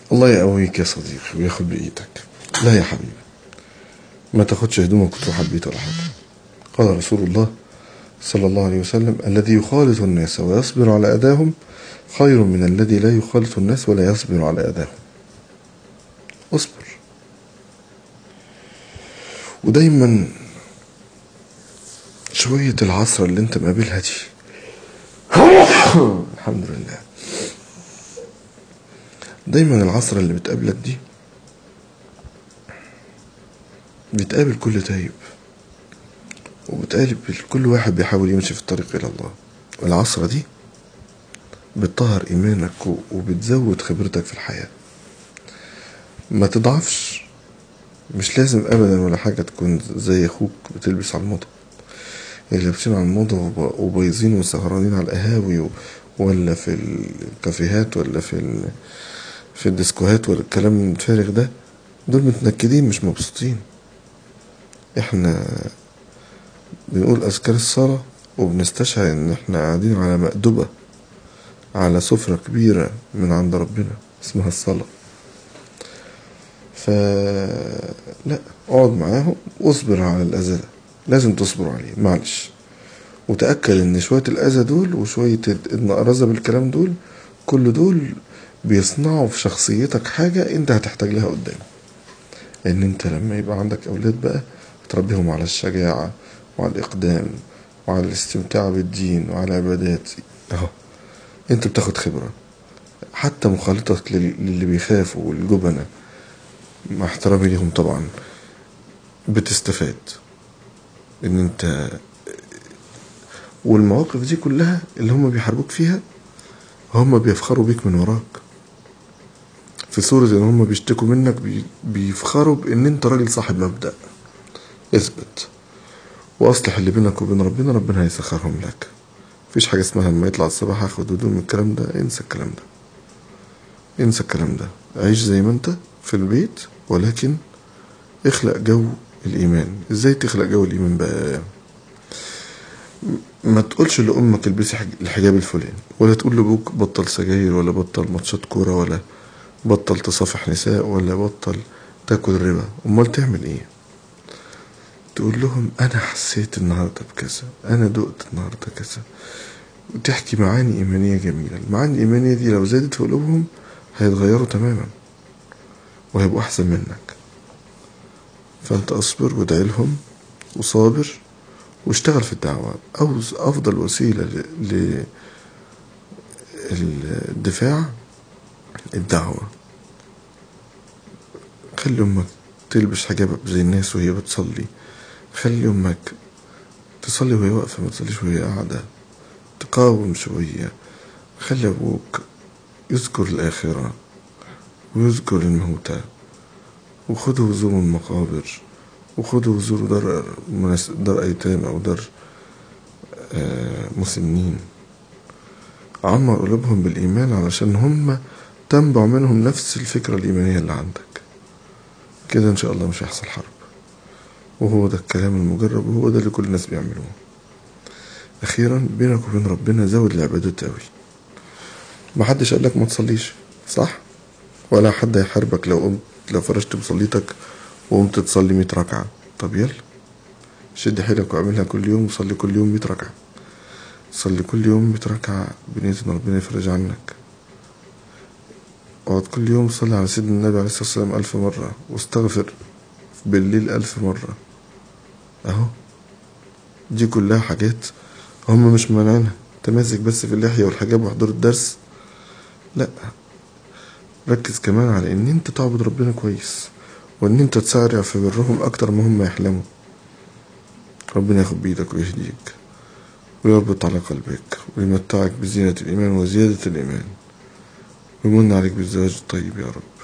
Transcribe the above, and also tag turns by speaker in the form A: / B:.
A: الله يقويك يا صديقي وياخد بإيدك لا يا حبيبي ما تاخدش هدومك وتروح البيت ولا حاجة قال رسول الله صلى الله عليه وسلم الذي يخالط الناس ويصبر على أذاهم خير من الذي لا يخالط الناس ولا يصبر على أذاهم اصبر ودايما شوية العصر اللي انت مقابلها دي الحمد لله دايما العصر اللي بتقابلك دي بتقابل كل تايب وبتقابل كل واحد بيحاول يمشي في الطريق إلى الله العصرة دي بتطهر إيمانك و- وبتزود خبرتك في الحياة ما تضعفش مش لازم أبدا ولا حاجة تكون زي أخوك بتلبس على الموضة اللي لابسين على الموضة وب- وبايظين وسهرانين على القهاوي و- ولا في الكافيهات ولا في ال... في الديسكوهات ولا الكلام الفارغ ده دول متنكدين مش مبسوطين احنا بنقول أذكار الصلاة وبنستشعر إن احنا قاعدين على مأدبة على سفرة كبيرة من عند ربنا اسمها الصلاة فلا اقعد معاهم واصبر على الأذى ده لازم تصبر عليه معلش وتأكد إن شوية الأذى دول وشوية النقرزة بالكلام دول كل دول بيصنعوا في شخصيتك حاجة أنت هتحتاج لها قدام إن أنت لما يبقى عندك أولاد بقى تربيهم على الشجاعة وعلى الإقدام وعلى الاستمتاع بالدين وعلى العبادات أهو أنت بتاخد خبرة حتى مخالطتك لل- للي بيخافوا والجبنة مع احترامي ليهم طبعا بتستفاد ان انت والمواقف دي كلها اللي هم بيحاربوك فيها هم بيفخروا بيك من وراك في صورة ان هم بيشتكوا منك بي- بيفخروا بان انت راجل صاحب مبدأ اثبت واصلح اللي بينك وبين ربنا ربنا هيسخرهم لك مفيش حاجة اسمها لما يطلع الصباح هاخد هدوم من الكلام ده انسى الكلام ده انسى الكلام ده عيش زي ما انت في البيت ولكن اخلق جو الإيمان ازاي تخلق جو الإيمان بقى ما تقولش لأمك البسي حج- الحجاب الفلاني ولا تقول لأبوك بطل سجاير ولا بطل ماتشات كورة ولا بطل تصافح نساء ولا بطل تاكل ربا أمال تعمل إيه تقول لهم أنا حسيت النهاردة بكذا أنا دقت النهاردة كذا وتحكي معاني إيمانية جميلة المعاني الإيمانية دي لو زادت في قلوبهم هيتغيروا تماما وهيبقوا أحسن منك فأنت أصبر وادعي لهم وصابر واشتغل في الدعوة أو أفضل وسيلة ل- للدفاع الدعوة خلي أمك تلبس حجاب زي الناس وهي بتصلي خلي أمك تصلي وهي واقفة ما تصليش وهي قاعدة تقاوم شوية خلي أبوك يذكر الآخرة ويذكر الموتى وخدوا وزوروا المقابر وخدوا وزوروا دار مناس- دار أيتام أو دار آه، مسنين عمر قلوبهم بالإيمان علشان هم تنبع منهم نفس الفكرة الإيمانية اللي عندك كده إن شاء الله مش هيحصل حرب وهو ده الكلام المجرب وهو ده اللي كل الناس بيعملوه أخيرا بينك وبين ربنا زود العبادات أوي محدش قالك ما تصليش صح ولا حد هيحاربك لو قمت لو فرشت مصليتك وقمت تصلي مية ركعة طب يلا شد حيلك واعملها كل يوم وصلي كل يوم مية ركعة صلي كل يوم مية ركعة بنية ان ربنا يفرج عنك اقعد كل يوم صلي على سيدنا النبي عليه الصلاة والسلام ألف مرة واستغفر بالليل ألف مرة أهو دي كلها حاجات هم مش مانعينها تماسك بس في اللحية والحجاب وحضور الدرس لا ركز كمان على ان انت تعبد ربنا كويس وان انت تسارع في برهم اكتر ما هم يحلموا ربنا ياخد بيدك ويهديك ويربط على قلبك ويمتعك بزينة الإيمان وزيادة الإيمان ويمن عليك بالزواج الطيب يا رب